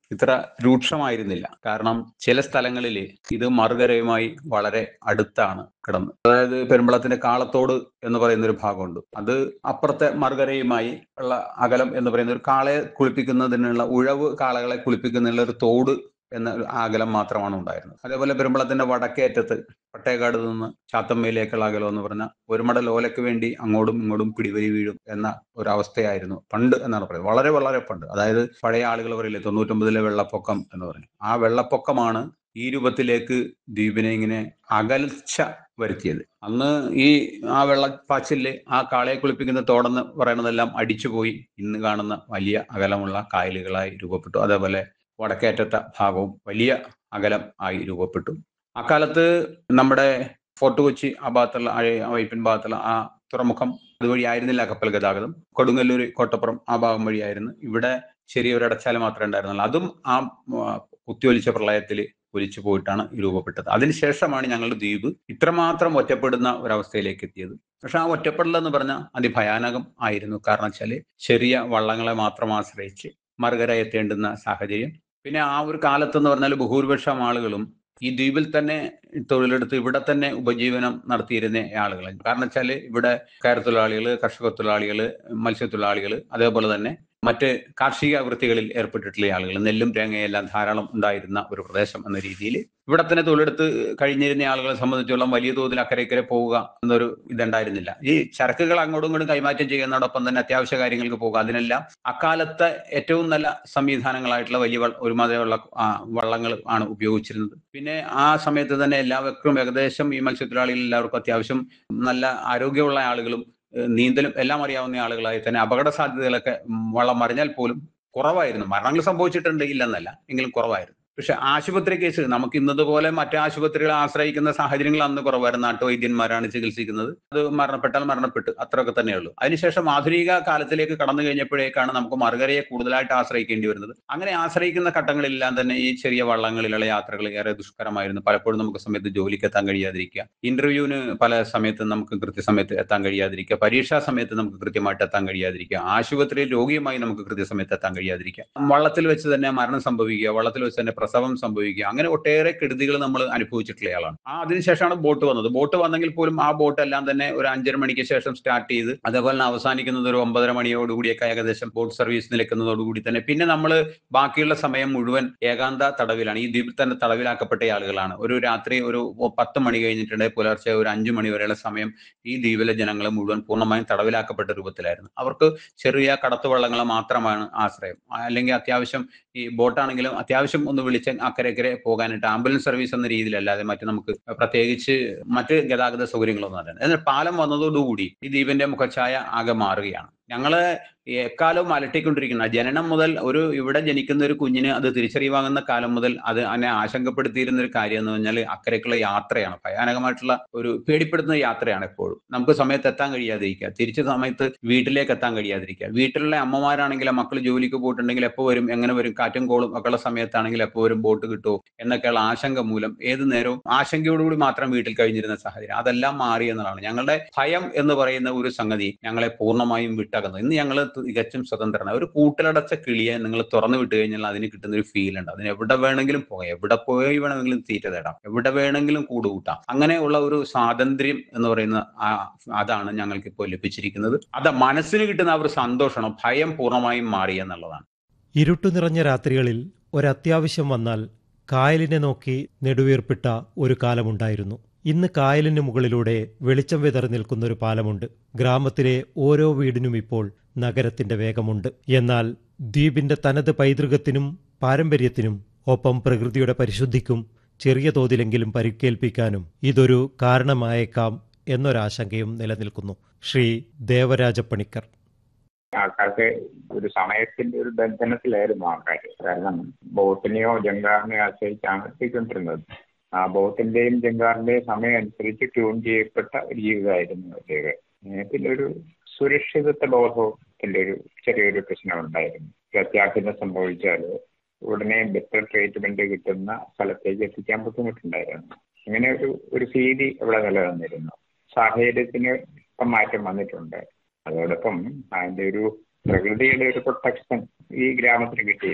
ഇത്ര രൂക്ഷമായിരുന്നില്ല കാരണം ചില സ്ഥലങ്ങളിൽ ഇത് മറുകരയുമായി വളരെ അടുത്താണ് കിടന്ന് അതായത് പെരുമ്പളത്തിന്റെ കാളത്തോട് എന്ന് പറയുന്ന ഒരു ഭാഗമുണ്ട് അത് അപ്പുറത്തെ മറുകരയുമായി ഉള്ള അകലം എന്ന് പറയുന്ന ഒരു കാളയെ കുളിപ്പിക്കുന്നതിനുള്ള ഉഴവ് കാളകളെ കുളിപ്പിക്കുന്നതിനുള്ള ഒരു തോട് എന്ന ഒരു അകലം മാത്രമാണ് ഉണ്ടായിരുന്നത് അതേപോലെ പെരുമ്പളത്തിന്റെ വടക്കേ അറ്റത്ത് പട്ടേക്കാട് നിന്ന് ചാത്തമ്മയിലേക്കുള്ള അകലം എന്ന് പറഞ്ഞാൽ ഒരു മടൽ ഓലയ്ക്ക് വേണ്ടി അങ്ങോട്ടും ഇങ്ങോട്ടും പിടിവരി വീഴും എന്ന ഒരു അവസ്ഥയായിരുന്നു പണ്ട് എന്നാണ് പറയുന്നത് വളരെ വളരെ പണ്ട് അതായത് പഴയ ആളുകൾ പറയില്ലേ തൊണ്ണൂറ്റൊമ്പതിലെ വെള്ളപ്പൊക്കം എന്ന് പറഞ്ഞു ആ വെള്ളപ്പൊക്കമാണ് ഈ രൂപത്തിലേക്ക് ദ്വീപിനെ ഇങ്ങനെ അകൽച്ച വരുത്തിയത് അന്ന് ഈ ആ വെള്ളപ്പാച്ചില് ആ കാളയെ കുളിപ്പിക്കുന്ന തോടെന്ന് പറയുന്നതെല്ലാം അടിച്ചുപോയി ഇന്ന് കാണുന്ന വലിയ അകലമുള്ള കായലുകളായി രൂപപ്പെട്ടു അതേപോലെ വടക്കേറ്റത്തെ ഭാഗവും വലിയ അകലം ആയി രൂപപ്പെട്ടു അക്കാലത്ത് നമ്മുടെ ഫോർട്ട് കൊച്ചി ആ ഭാഗത്തുള്ള ആ വൈപ്പിൻ ഭാഗത്തുള്ള ആ തുറമുഖം അതുവഴി ആയിരുന്നില്ല കപ്പൽ ഗതാഗതം കൊടുങ്ങല്ലൂർ കോട്ടപ്പുറം ആ ഭാഗം വഴിയായിരുന്നു ഇവിടെ ചെറിയൊരു അടച്ചാൽ മാത്രമേ ഉണ്ടായിരുന്നുള്ളൂ അതും ആ കുത്തിയൊലിച്ച പ്രളയത്തിൽ ഒലിച്ചു പോയിട്ടാണ് രൂപപ്പെട്ടത് അതിനുശേഷമാണ് ഞങ്ങളുടെ ദ്വീപ് ഇത്രമാത്രം ഒറ്റപ്പെടുന്ന ഒരവസ്ഥയിലേക്ക് എത്തിയത് പക്ഷെ ആ ഒറ്റപ്പെടൽ എന്ന് പറഞ്ഞാൽ അതിഭയാനകം ആയിരുന്നു കാരണം വെച്ചാൽ ചെറിയ വള്ളങ്ങളെ മാത്രം ആശ്രയിച്ച് മറുകര എത്തേണ്ടുന്ന സാഹചര്യം പിന്നെ ആ ഒരു കാലത്തെന്ന് പറഞ്ഞാൽ ബഹുഭൂരിപക്ഷം ആളുകളും ഈ ദ്വീപിൽ തന്നെ തൊഴിലെടുത്ത് ഇവിടെ തന്നെ ഉപജീവനം നടത്തിയിരുന്ന ആളുകൾ കാരണം വെച്ചാൽ ഇവിടെ കയർ തൊഴിലാളികൾ കർഷക തൊഴിലാളികൾ മത്സ്യത്തൊഴിലാളികൾ അതേപോലെ തന്നെ മറ്റ് കാർഷിക വൃത്തികളിൽ ഏർപ്പെട്ടിട്ടുള്ള ആളുകൾ നെല്ലും തേങ്ങയെല്ലാം ധാരാളം ഉണ്ടായിരുന്ന ഒരു പ്രദേശം എന്ന രീതിയിൽ ഇവിടെ തന്നെ തൊഴിലെടുത്ത് കഴിഞ്ഞിരുന്ന ആളുകളെ സംബന്ധിച്ചോളം വലിയ തോതിൽ അക്കരയ്ക്കരെ പോവുക എന്നൊരു ഇതുണ്ടായിരുന്നില്ല ഈ ചരക്കുകൾ അങ്ങോട്ടും ഇങ്ങോട്ടും കൈമാറ്റം ചെയ്യുന്നതോടൊപ്പം തന്നെ അത്യാവശ്യ കാര്യങ്ങൾക്ക് പോകുക അതിനെല്ലാം അക്കാലത്തെ ഏറ്റവും നല്ല സംവിധാനങ്ങളായിട്ടുള്ള വലിയ ഒരുമാതിരിയുള്ള വള്ളങ്ങൾ ആണ് ഉപയോഗിച്ചിരുന്നത് പിന്നെ ആ സമയത്ത് തന്നെ എല്ലാവർക്കും ഏകദേശം ഈ മത്സ്യത്തൊഴിലാളികൾ എല്ലാവർക്കും അത്യാവശ്യം നല്ല ആരോഗ്യമുള്ള ആളുകളും നീന്തലും എല്ലാം അറിയാവുന്ന ആളുകളായി തന്നെ അപകട സാധ്യതകളൊക്കെ വള്ളം മറിഞ്ഞാൽ പോലും കുറവായിരുന്നു മരണങ്ങൾ സംഭവിച്ചിട്ടുണ്ട് ഇല്ലെന്നല്ല എങ്കിലും കുറവായിരുന്നു പക്ഷെ ആശുപത്രി കേസ് നമുക്ക് ഇന്നതുപോലെ മറ്റു ആശുപത്രികളെ ആശ്രയിക്കുന്ന സാഹചര്യങ്ങൾ അന്ന് കുറവായിരുന്നു നാട്ടുവൈദ്യന്മാരാണ് ചികിത്സിക്കുന്നത് അത് മരണപ്പെട്ടാൽ മരണപ്പെട്ടു അത്രയൊക്കെ തന്നെയുള്ളൂ അതിനുശേഷം ആധുനിക കാലത്തിലേക്ക് കടന്നു കഴിഞ്ഞപ്പോഴേക്കാണ് നമുക്ക് മറുകരയെ കൂടുതലായിട്ട് ആശ്രയിക്കേണ്ടി വരുന്നത് അങ്ങനെ ആശ്രയിക്കുന്ന ഘട്ടങ്ങളിലെല്ലാം തന്നെ ഈ ചെറിയ വള്ളങ്ങളിലുള്ള യാത്രകൾ ഏറെ ദുഷ്കരമായിരുന്നു പലപ്പോഴും നമുക്ക് സമയത്ത് ജോലിക്ക് എത്താൻ കഴിയാതിരിക്കുക ഇന്റർവ്യൂവിന് പല സമയത്ത് നമുക്ക് കൃത്യസമയത്ത് എത്താൻ കഴിയാതിരിക്കുക പരീക്ഷാ സമയത്ത് നമുക്ക് കൃത്യമായിട്ട് എത്താൻ കഴിയാതിരിക്കുക ആശുപത്രിയിൽ രോഗിയുമായി നമുക്ക് കൃത്യസമയത്ത് എത്താൻ കഴിയാതിരിക്കുക വള്ളത്തിൽ വെച്ച് തന്നെ മരണം സംഭവിക്കുക വള്ളത്തിൽ വെച്ച് തന്നെ പ്രസവം സംഭവിക്കുക അങ്ങനെ ഒട്ടേറെ കെടുതികൾ നമ്മൾ അനുഭവിച്ചിട്ടുള്ള ആളാണ് ആ അതിനുശേഷമാണ് ബോട്ട് വന്നത് ബോട്ട് വന്നെങ്കിൽ പോലും ആ ബോട്ട് എല്ലാം തന്നെ ഒരു അഞ്ചര മണിക്ക് ശേഷം സ്റ്റാർട്ട് ചെയ്ത് അതേപോലെ തന്നെ അവസാനിക്കുന്നത് ഒരു ഒമ്പതര മണിയോടുകൂടിയൊക്കെ ഏകദേശം ബോട്ട് സർവീസ് നിൽക്കുന്നതോടുകൂടി തന്നെ പിന്നെ നമ്മൾ ബാക്കിയുള്ള സമയം മുഴുവൻ ഏകാന്ത തടവിലാണ് ഈ ദ്വീപിൽ തന്നെ തടവിലാക്കപ്പെട്ട ആളുകളാണ് ഒരു രാത്രി ഒരു പത്ത് മണി കഴിഞ്ഞിട്ടുണ്ടെങ്കിൽ പുലർച്ചെ ഒരു അഞ്ചു മണി വരെയുള്ള സമയം ഈ ദ്വീപിലെ ജനങ്ങൾ മുഴുവൻ പൂർണ്ണമായും തടവിലാക്കപ്പെട്ട രൂപത്തിലായിരുന്നു അവർക്ക് ചെറിയ കടത്തുവള്ളങ്ങൾ മാത്രമാണ് ആശ്രയം അല്ലെങ്കിൽ അത്യാവശ്യം ഈ ബോട്ടാണെങ്കിലും അത്യാവശ്യം ഒന്ന് വിളിച്ച് അക്കരക്കരെ പോകാനായിട്ട് ആംബുലൻസ് സർവീസ് എന്ന രീതിയിലല്ലാതെ മറ്റു നമുക്ക് പ്രത്യേകിച്ച് മറ്റ് ഗതാഗത സൗകര്യങ്ങളൊന്നും അറിയാം എന്നാൽ പാലം വന്നതോടുകൂടി ഈ ദ്വീപിന്റെ മുഖച്ഛായ ആകെ മാറുകയാണ് ഞങ്ങള് എക്കാലവും അലട്ടിക്കൊണ്ടിരിക്കുന്ന ജനനം മുതൽ ഒരു ഇവിടെ ജനിക്കുന്ന ഒരു കുഞ്ഞിന് അത് തിരിച്ചറിവാകുന്ന കാലം മുതൽ അത് അതിനെ ആശങ്കപ്പെടുത്തിയിരുന്ന ഒരു കാര്യം എന്ന് പറഞ്ഞാൽ അക്കരയ്ക്കുള്ള യാത്രയാണ് ഭയാനകമായിട്ടുള്ള ഒരു പേടിപ്പെടുത്തുന്ന യാത്രയാണ് എപ്പോഴും നമുക്ക് സമയത്ത് എത്താൻ കഴിയാതിരിക്കുക തിരിച്ച സമയത്ത് വീട്ടിലേക്ക് എത്താൻ കഴിയാതിരിക്കുക വീട്ടിലുള്ള അമ്മമാരാണെങ്കിൽ മക്കൾ ജോലിക്ക് പോയിട്ടുണ്ടെങ്കിൽ എപ്പോൾ വരും എങ്ങനെ വരും കാറ്റും കോളും ഒക്കെയുള്ള സമയത്താണെങ്കിൽ എപ്പോൾ വരും ബോട്ട് കിട്ടുമോ എന്നൊക്കെയുള്ള ആശങ്ക മൂലം ഏത് നേരവും ആശങ്കയോടുകൂടി മാത്രം വീട്ടിൽ കഴിഞ്ഞിരുന്ന സാഹചര്യം അതെല്ലാം മാറി എന്നതാണ് ഞങ്ങളുടെ ഭയം എന്ന് പറയുന്ന ഒരു സംഗതി ഞങ്ങളെ പൂർണ്ണമായും വിട്ടകുന്നത് ഇന്ന് ഞങ്ങൾ തികച്ചും സ്വതന്ത്രമാണ് ഒരു കൂട്ടിലടച്ച കിളിയെ നിങ്ങൾ തുറന്നു വിട്ട് കഴിഞ്ഞാൽ അതിന് കിട്ടുന്ന ഒരു ഫീൽ ഉണ്ട് അതിന് എവിടെ വേണമെങ്കിലും പോകാം എവിടെ പോയി വേണമെങ്കിലും തീറ്റ തേടാം എവിടെ വേണമെങ്കിലും കൂട് കൂട്ടാം അങ്ങനെയുള്ള ഒരു സ്വാതന്ത്ര്യം എന്ന് പറയുന്ന അതാണ് ഞങ്ങൾക്ക് ഇപ്പോൾ ലഭിച്ചിരിക്കുന്നത് അത് മനസ്സിന് കിട്ടുന്ന ആ ഒരു സന്തോഷമാണ് ഭയം പൂർണ്ണമായും മാറി എന്നുള്ളതാണ് ഇരുട്ടു നിറഞ്ഞ രാത്രികളിൽ ഒരത്യാവശ്യം വന്നാൽ കായലിനെ നോക്കി നെടുവീർപ്പിട്ട ഒരു കാലമുണ്ടായിരുന്നു ഇന്ന് കായലിന് മുകളിലൂടെ വെളിച്ചം വിതറി നിൽക്കുന്ന ഒരു പാലമുണ്ട് ഗ്രാമത്തിലെ ഓരോ വീടിനും ഇപ്പോൾ നഗരത്തിന്റെ വേഗമുണ്ട് എന്നാൽ ദ്വീപിന്റെ തനത് പൈതൃകത്തിനും പാരമ്പര്യത്തിനും ഒപ്പം പ്രകൃതിയുടെ പരിശുദ്ധിക്കും ചെറിയ തോതിലെങ്കിലും പരിക്കേൽപ്പിക്കാനും ഇതൊരു കാരണമായേക്കാം എന്നൊരാശങ്കയും നിലനിൽക്കുന്നു ശ്രീ ദേവരാജപ്പണിക്കർ ആൾക്കാർക്ക് ഒരു സമയത്തിന്റെ ഒരു ബന്ധനത്തിലായിരുന്നു ആൾക്കാർ കാരണം ബോട്ടിനെയോ ജങ്കാറിനെയോ ആശ്രയിച്ചാണ് എത്തിക്കൊണ്ടിരുന്നത് ആ ബോട്ടിന്റെയും ജങ്കാറിന്റെയും സമയം അനുസരിച്ച് ട്യൂൺ ചെയ്യപ്പെട്ട ഒരു ജീവിതമായിരുന്നു അവരുടേത് പിന്നെ ഒരു സുരക്ഷിതത്വ ബോധത്തിന്റെ ഒരു ചെറിയൊരു പ്രശ്നം ഉണ്ടായിരുന്നു അത്യാഹിതം സംഭവിച്ചാൽ ഉടനെ ബെറ്റർ ട്രീറ്റ്മെന്റ് കിട്ടുന്ന സ്ഥലത്തേക്ക് എത്തിക്കാൻ ബുദ്ധിമുട്ടുണ്ടായിരുന്നു ഇങ്ങനെ ഒരു ഒരു ഭീതി ഇവിടെ നിലനിന്നിരുന്നു സാഹചര്യത്തിന് ഇപ്പം മാറ്റം വന്നിട്ടുണ്ട് അതോടൊപ്പം അതിന്റെ ഒരു പ്രകൃതിയുടെ ഒരു പ്രൊട്ടക്ഷൻ ഈ ഗ്രാമത്തിന് കിട്ടിയിരുന്നു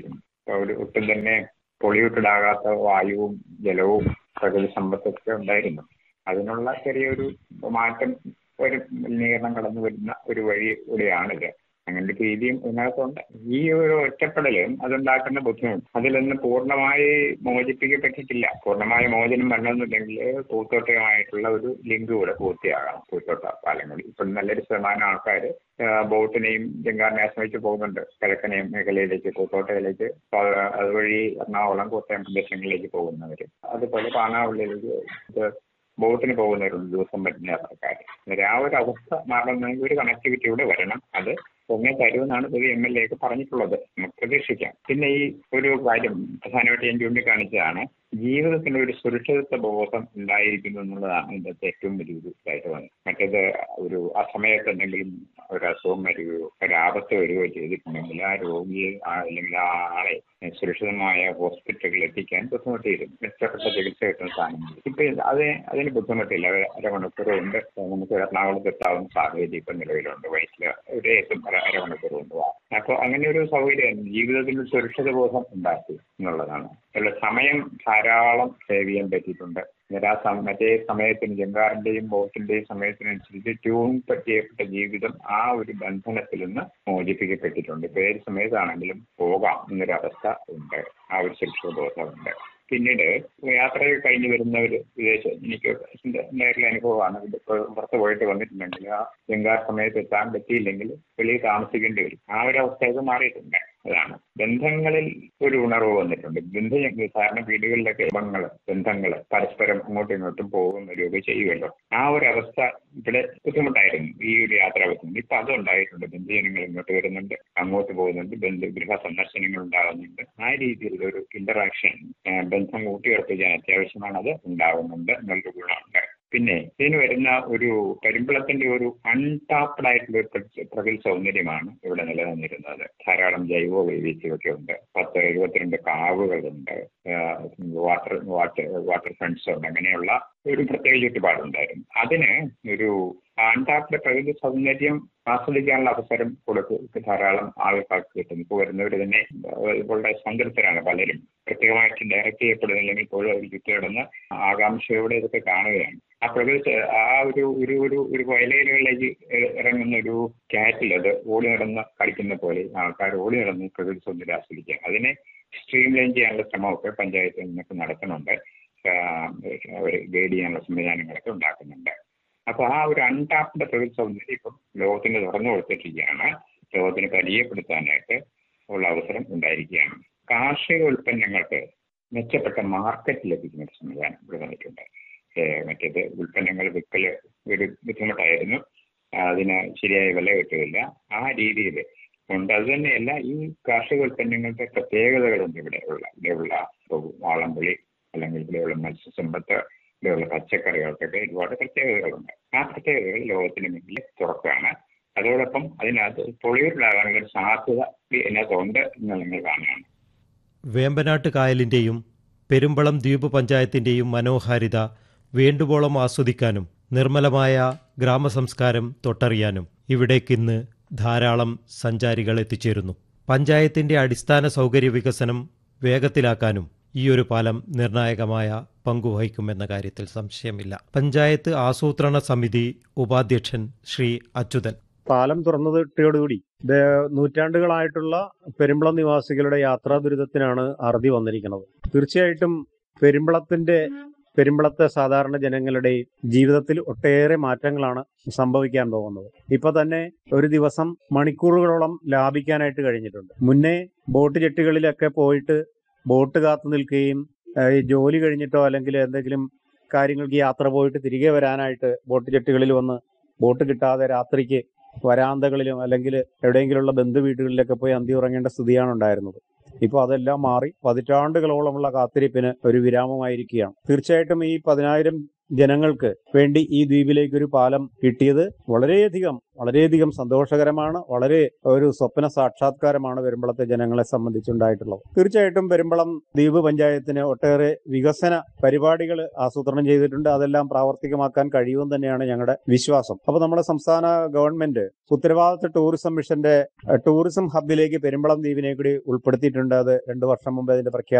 ഒരു ഒട്ടും തന്നെ പൊള്യൂട്ടഡ് ആകാത്ത വായുവും ജലവും പ്രകൃതി സമ്പത്തൊക്കെ ഉണ്ടായിരുന്നു അതിനുള്ള ചെറിയൊരു മാറ്റം ഒരു മലിനീകരണം കടന്നു വരുന്ന ഒരു വഴി കൂടിയാണിത് അങ്ങനെ ഒരു രീതിയും ഇതിനകത്തുണ്ട് ഈ ഒരു ഒറ്റപ്പെടലും അതുണ്ടാക്കുന്ന ബുദ്ധിമുട്ട് അതിൽ നിന്ന് പൂർണ്ണമായി മോചിപ്പിക്കപ്പെട്ടിട്ടില്ല പൂർണ്ണമായ മോചനം വരണമെന്നുണ്ടെങ്കിൽ പൂത്തോട്ടയുമായിട്ടുള്ള ഒരു ലിങ്ക് കൂടെ പൂർത്തിയാകണം പൂത്തോട്ട പാലം കൂടി ഇപ്പം നല്ലൊരു ശതമാനം ആൾക്കാർ ബോട്ടിനെയും ജങ്കാറിനെ ആശ്രയിച്ച് പോകുന്നുണ്ട് കിഴക്കനെയും മേഖലയിലേക്ക് പൂത്തോട്ടയിലേക്ക് അതുവഴി എറണാകുളം കോട്ടയം പ്രദേശങ്ങളിലേക്ക് പോകുന്നവർ അതുപോലെ പാണാവള്ളിയിലേക്ക് ഇത് ബോട്ടിന് പോകുന്നവരുണ്ട് ദിവസം പറ്റുന്ന യാത്രക്കാർ ആ ഒരു അവസ്ഥ മാറണമെങ്കിൽ ഒരു കണക്ടിവിറ്റി കൂടെ വരണം അത് പൊങ്ങെ തരുമെന്നാണ് പൊതു എം എൽ എ ഒക്കെ പറഞ്ഞിട്ടുള്ളത് നമുക്ക് പ്രതീക്ഷിക്കാം പിന്നെ ഈ ഒരു കാര്യം പ്രധാനമായിട്ട് ഞാൻ ചൂണ്ടിക്കാണിച്ചതാണ് ജീവിതത്തിന് ഒരു സുരക്ഷിതത്വ ബോധം ഉണ്ടായിരിക്കുന്നു എന്നുള്ളതാണ് ഇതിന്റെ ഏറ്റവും വലിയൊരു കാര്യം മറ്റേത് ഒരു ആ സമയത്ത് എന്തെങ്കിലും ഒരു അസുഖം വരികയോ ഒരു ആപത്ത് വരികയോ ചെയ്തിട്ടുണ്ടെങ്കിൽ ആ രോഗിയെ അല്ലെങ്കിൽ ആ ആളെ സുരക്ഷിതമായ ഹോസ്പിറ്റലുകളിൽ എത്തിക്കാൻ ബുദ്ധിമുട്ടിയിരുന്നു മെച്ചപ്പെട്ട ചികിത്സ കിട്ടുന്ന സാധനങ്ങൾ ഇപ്പൊ അത് അതിന് ബുദ്ധിമുട്ടില്ല അരമണിക്കൂർ കൊണ്ട് നമുക്ക് എറണാകുളത്ത് എത്താവുന്ന സാഹചര്യം ഇപ്പൊ നിലവിലുണ്ട് വയസ്സിൽ ഒരു എത്തും അരമണിക്കൂർ കൊണ്ട് പോകാം അപ്പോൾ അങ്ങനെ ഒരു സൗകര്യം ജീവിതത്തിൽ സുരക്ഷിത ബോധം ഉണ്ടാക്കി എന്നുള്ളതാണ് അല്ല സമയം ധാരാളം സേവ് ചെയ്യാൻ പറ്റിയിട്ടുണ്ട് ആ മറ്റേ സമയത്തിന് ജങ്കാറിന്റെയും ബോട്ടിന്റെയും സമയത്തിനനുസരിച്ച് ട്യൂൺ പറ്റിയപ്പെട്ട ജീവിതം ആ ഒരു ബന്ധനത്തിൽ നിന്ന് മോചിപ്പിക്കപ്പെട്ടിട്ടുണ്ട് ഇപ്പൊ ഏത് സമയത്താണെങ്കിലും പോകാം എന്നൊരവസ്ഥ ഉണ്ട് ആ ഒരു സുരക്ഷിത ബോധമുണ്ട് പിന്നീട് യാത്രയൊക്കെ കഴിഞ്ഞ് വരുന്നവർ വിദേശം എനിക്ക് നേരിലെ അനുഭവമാണ് ഇപ്പോൾ പുറത്ത് പോയിട്ട് വന്നിട്ടുണ്ടെങ്കിൽ ആ ജങ്കാർ സമയത്ത് എത്താൻ പറ്റിയില്ലെങ്കിൽ വെളിയിൽ താമസിക്കേണ്ടി വരും ആ ഒരു അവസ്ഥയൊക്കെ മാറിയിട്ടുണ്ട് അതാണ് ബന്ധങ്ങളിൽ ഒരു ഉണർവ് വന്നിട്ടുണ്ട് ബന്ധ സാധാരണ വീടുകളിലൊക്കെ ബന്ധങ്ങൾ ബന്ധങ്ങൾ പരസ്പരം അങ്ങോട്ടും ഇങ്ങോട്ടും പോകുന്ന വരികയൊക്കെ ചെയ്യുമല്ലോ ആ ഒരു അവസ്ഥ ഇവിടെ ബുദ്ധിമുട്ടായിരുന്നു ഈ ഒരു യാത്രാ ബുദ്ധിമുട്ട് ഇപ്പൊ അതുണ്ടായിട്ടുണ്ട് ബന്ധുജനങ്ങൾ ഇങ്ങോട്ട് വരുന്നുണ്ട് അങ്ങോട്ട് പോകുന്നുണ്ട് ബന്ധു ഗൃഹ സന്ദർശനങ്ങൾ ഉണ്ടാകുന്നുണ്ട് ആ രീതിയിലുള്ള ഒരു ഇന്ററാക്ഷൻ ബന്ധം കൂട്ടിയുറപ്പിക്കാൻ അത്യാവശ്യമാണ് അത് ഉണ്ടാകുന്നുണ്ട് എന്നൊരു ഗുണമുണ്ട് പിന്നെ ഇതിന് വരുന്ന ഒരു കരിമ്പളത്തിന്റെ ഒരു അൺടാപ്ഡ് ആയിട്ടുള്ള ഒരു പ്രകൃതി സൗന്ദര്യമാണ് ഇവിടെ നിലനിന്നിരുന്നത് ധാരാളം ജൈവ വൈവിധ്യമൊക്കെ ഉണ്ട് പത്ത് എഴുപത്തിരണ്ട് കാവുകളുണ്ട് വാട്ടർ വാട്ടർ വാട്ടർ ഫ്രണ്ട്സ് ഉണ്ട് അങ്ങനെയുള്ള ഒരു പ്രത്യേക ചുറ്റുപാടുണ്ടായിരുന്നു അതിന് ഒരു അൺടാപ്ഡ് പ്രകൃതി സൗന്ദര്യം ആസ്വദിക്കാനുള്ള അവസരം കൊടുക്കുക ധാരാളം ആൾക്കാർക്ക് കിട്ടുന്നു ഇപ്പോൾ വരുന്നവർ തന്നെ വളരെ സംതൃപ്തരാണ് പലരും പ്രത്യേകമായിട്ട് ഡയറക്റ്റ് ചെയ്യപ്പെടുന്നില്ലെങ്കിൽ പോലും അവർ ചുറ്റിടന്ന് ആകാംക്ഷയോടെ ഇതൊക്കെ കാണുകയാണ് ആ പ്രകൃതി ആ ഒരു ഒരു ഒരു ഒരു വയലേലുകളിലേക്ക് ഇറങ്ങുന്ന ഒരു കാറ്റിൽ അത് ഓടി നടന്ന് കളിക്കുന്ന പോലെ ആൾക്കാർ ഓടി നടന്ന് പ്രകൃതി സൗന്ദര്യം ആസ്വദിക്കുക അതിനെ സ്ട്രീം ലൈൻ ചെയ്യാനുള്ള ശ്രമമൊക്കെ പഞ്ചായത്തിൽ നിന്നൊക്കെ നടത്തുന്നുണ്ട് അവർ ഗൈഡ് ചെയ്യാനുള്ള സംവിധാനങ്ങളൊക്കെ ഉണ്ടാക്കുന്നുണ്ട് അപ്പോൾ ആ ഒരു അൺടാപ്ഡ് പ്രകൃതി സൗന്ദര്യം ഇപ്പം ലോകത്തിന് തുറന്നു കൊടുത്തിരിക്കുകയാണ് ലോകത്തിന് പരിചയപ്പെടുത്താനായിട്ട് ഉള്ള അവസരം ഉണ്ടായിരിക്കുകയാണ് കാർഷിക ഉൽപ്പന്നങ്ങൾക്ക് മെച്ചപ്പെട്ട മാർക്കറ്റ് ലഭിക്കുന്ന ഒരു സംവിധാനം ഇവിടെ വന്നിട്ടുണ്ട് മറ്റേത് ഉൽപ്പന്നങ്ങൾ വിൽക്കൽ ഒരു ബുദ്ധിമുട്ടായിരുന്നു അതിന് ശരിയായ വില കിട്ടുകയില്ല ആ രീതിയിൽ ഉണ്ട് അത് തന്നെയല്ല ഈ കാർഷിക ഉൽപ്പന്നങ്ങളുടെ പ്രത്യേകതകളുണ്ട് ഇവിടെ ഉള്ള ഇവിടെയുള്ള വാളംപുളി അല്ലെങ്കിൽ ഇവിടെയുള്ള മത്സ്യസമ്പത്ത് ഇവിടെയുള്ള പച്ചക്കറികൾക്കൊക്കെ ഒരുപാട് പ്രത്യേകതകളുണ്ട് ആ പ്രത്യേകതകൾ ലോകത്തിന് മുന്നിൽ തുറക്കുകയാണ് അതോടൊപ്പം അതിനകത്ത് പൊളിയൂരിലാകാനുള്ള ഒരു സാധ്യത ഇതിനകത്തുണ്ട് എന്ന് നിങ്ങൾ കാണുകയാണ് വേമ്പനാട്ട് കായലിന്റെയും പെരുമ്പളം ദ്വീപ് പഞ്ചായത്തിന്റെയും മനോഹാരിത വേണ്ടുവോളം ആസ്വദിക്കാനും നിർമ്മലമായ ഗ്രാമസംസ്കാരം തൊട്ടറിയാനും ഇവിടേക്കിന്ന് ധാരാളം സഞ്ചാരികൾ എത്തിച്ചേരുന്നു പഞ്ചായത്തിന്റെ അടിസ്ഥാന സൗകര്യ വികസനം വേഗത്തിലാക്കാനും ഈ ഒരു പാലം നിർണായകമായ പങ്കുവഹിക്കുമെന്ന കാര്യത്തിൽ സംശയമില്ല പഞ്ചായത്ത് ആസൂത്രണ സമിതി ഉപാധ്യക്ഷൻ ശ്രീ അച്യുതൻ പാലം തുറന്നതിട്ടോടുകൂടി നൂറ്റാണ്ടുകളായിട്ടുള്ള പെരുമ്പളം നിവാസികളുടെ യാത്രാ ദുരിതത്തിനാണ് അറുതി വന്നിരിക്കുന്നത് തീർച്ചയായിട്ടും പെരുമ്പളത്തിന്റെ പെരുമ്പളത്തെ സാധാരണ ജനങ്ങളുടെ ജീവിതത്തിൽ ഒട്ടേറെ മാറ്റങ്ങളാണ് സംഭവിക്കാൻ പോകുന്നത് ഇപ്പൊ തന്നെ ഒരു ദിവസം മണിക്കൂറുകളോളം ലാഭിക്കാനായിട്ട് കഴിഞ്ഞിട്ടുണ്ട് മുന്നേ ബോട്ട് ജെട്ടികളിലൊക്കെ പോയിട്ട് ബോട്ട് കാത്തു നിൽക്കുകയും ജോലി കഴിഞ്ഞിട്ടോ അല്ലെങ്കിൽ എന്തെങ്കിലും കാര്യങ്ങൾക്ക് യാത്ര പോയിട്ട് തിരികെ വരാനായിട്ട് ബോട്ട് ജെട്ടികളിൽ വന്ന് ബോട്ട് കിട്ടാതെ രാത്രിക്ക് വരാന്തകളിലും അല്ലെങ്കിൽ എവിടെയെങ്കിലുമുള്ള ബന്ധു വീടുകളിലൊക്കെ പോയി അന്തി ഉറങ്ങേണ്ട സ്ഥിതിയാണ് ഉണ്ടായിരുന്നത് ഇപ്പോൾ അതെല്ലാം മാറി പതിറ്റാണ്ടുകളോളമുള്ള കാത്തിരിപ്പിന് ഒരു വിരാമമായിരിക്കുകയാണ് തീർച്ചയായിട്ടും ഈ പതിനായിരം ജനങ്ങൾക്ക് വേണ്ടി ഈ ദ്വീപിലേക്ക് ഒരു പാലം കിട്ടിയത് വളരെയധികം വളരെയധികം സന്തോഷകരമാണ് വളരെ ഒരു സ്വപ്ന സാക്ഷാത്കാരമാണ് പെരുമ്പളത്തെ ജനങ്ങളെ സംബന്ധിച്ചുണ്ടായിട്ടുള്ളത് തീർച്ചയായിട്ടും പെരുമ്പളം ദ്വീപ് പഞ്ചായത്തിന് ഒട്ടേറെ വികസന പരിപാടികൾ ആസൂത്രണം ചെയ്തിട്ടുണ്ട് അതെല്ലാം പ്രാവർത്തികമാക്കാൻ കഴിയുമെന്ന് തന്നെയാണ് ഞങ്ങളുടെ വിശ്വാസം അപ്പോൾ നമ്മുടെ സംസ്ഥാന ഗവൺമെന്റ് ഉത്തരവാദിത്ത ടൂറിസം മിഷന്റെ ടൂറിസം ഹബിലേക്ക് പെരുമ്പളം ദ്വീപിനെ കൂടി ഉൾപ്പെടുത്തിയിട്ടുണ്ട് അത് രണ്ടു വർഷം മുമ്പ് അതിന്റെ പ്രഖ്യാപനം